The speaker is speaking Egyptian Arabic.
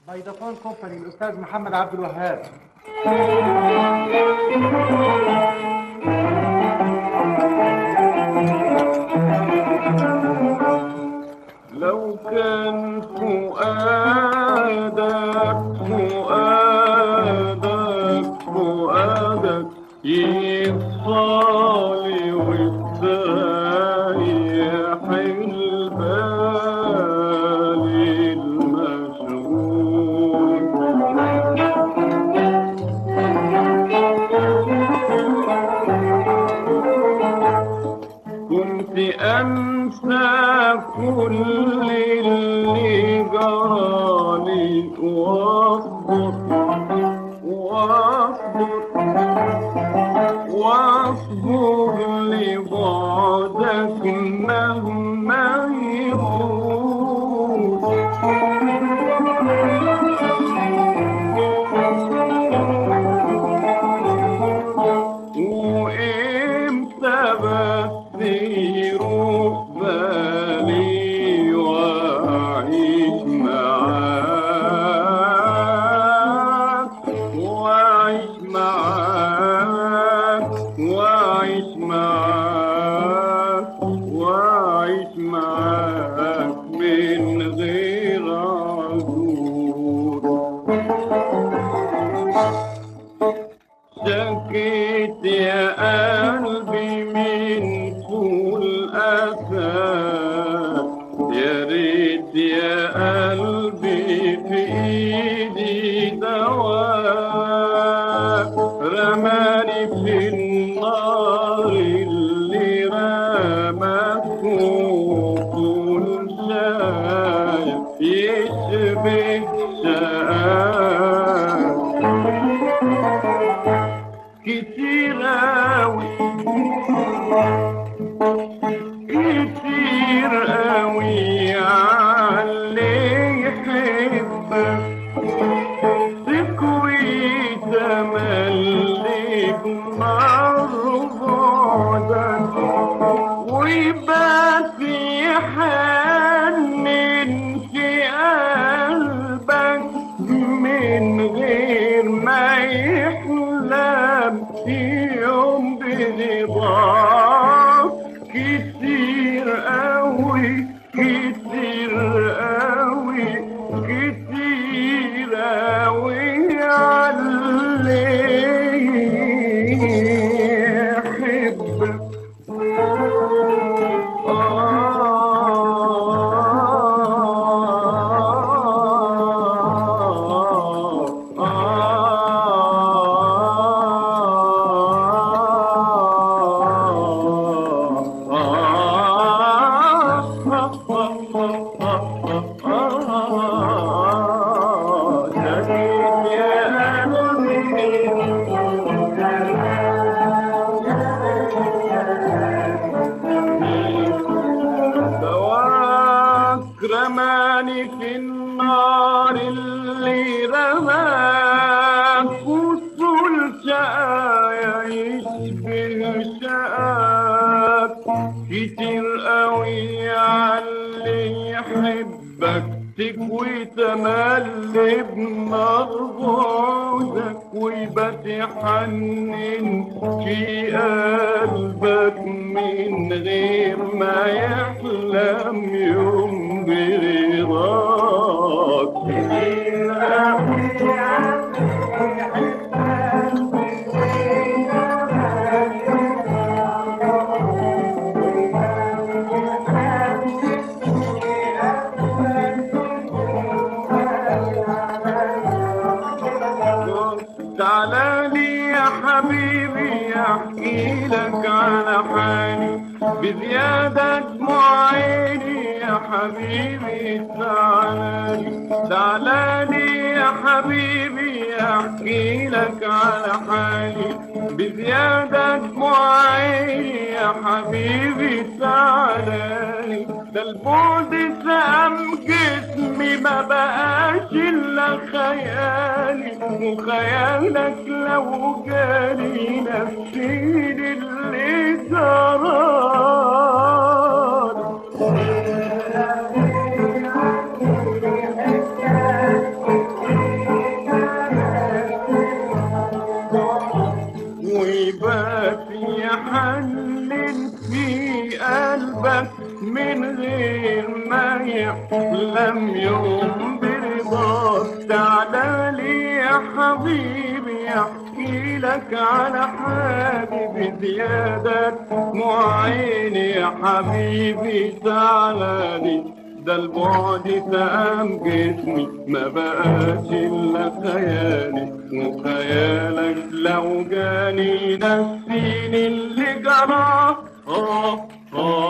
فودافون كومباني الاستاذ محمد عبد الوهاب لو كان فؤادك فؤادك فؤادك يصالي ويستريح البال المشغول كنت أنسى كل اللي جرالي واصبر واصبر واصبر لبعدك مهما يكون وامتى بس يروح بالي واعيش معاك واعيش معاك واعيش معاك واعيش معاك من غير عذور شكيت يا قلبي من كل أسى يا ريت يا قلبي في إيدي دواء رماني في النار اللي رماك طول شاي يشبه شاي كتير أوي كتير أوي علي يحبك تكوي تملك نار بعدك ويبات يحنن في قلبك من غير ما يحلم يوم برضاك كتير قوي كتير قوي كتير قوي علي يحبك دواك رماني في النار اللي رماك وصول شقايا يشبه شقاك كتير قوي عاللي يحبك تكوي تملي بنار بعدك ويبات يحنن في قلبك من غير ما يحلم يوم برضاك كتير قوي تعالى لي يا حبيبي احكي لك على حالي بزيادة دموع عيني يا حبيبي تعالى لي تعالى لي يا حبيبي احكي لك على حالي بزيادة دموع عيني يا حبيبي تعالى لي ده البعد سام جسمي ما بقاش الا خيالي وخيالك لو جالي نفسي اللي جرالي بحبك من غير ما يحلم يوم برضاك تعالى لي يا حبيبي احكي لك على حالي بزيادة معيني يا حبيبي تعالى لي ده البعد تقام جسمي ما بقاش الا خيالي وخيالك لو جاني نسيني اللي جرى آه آه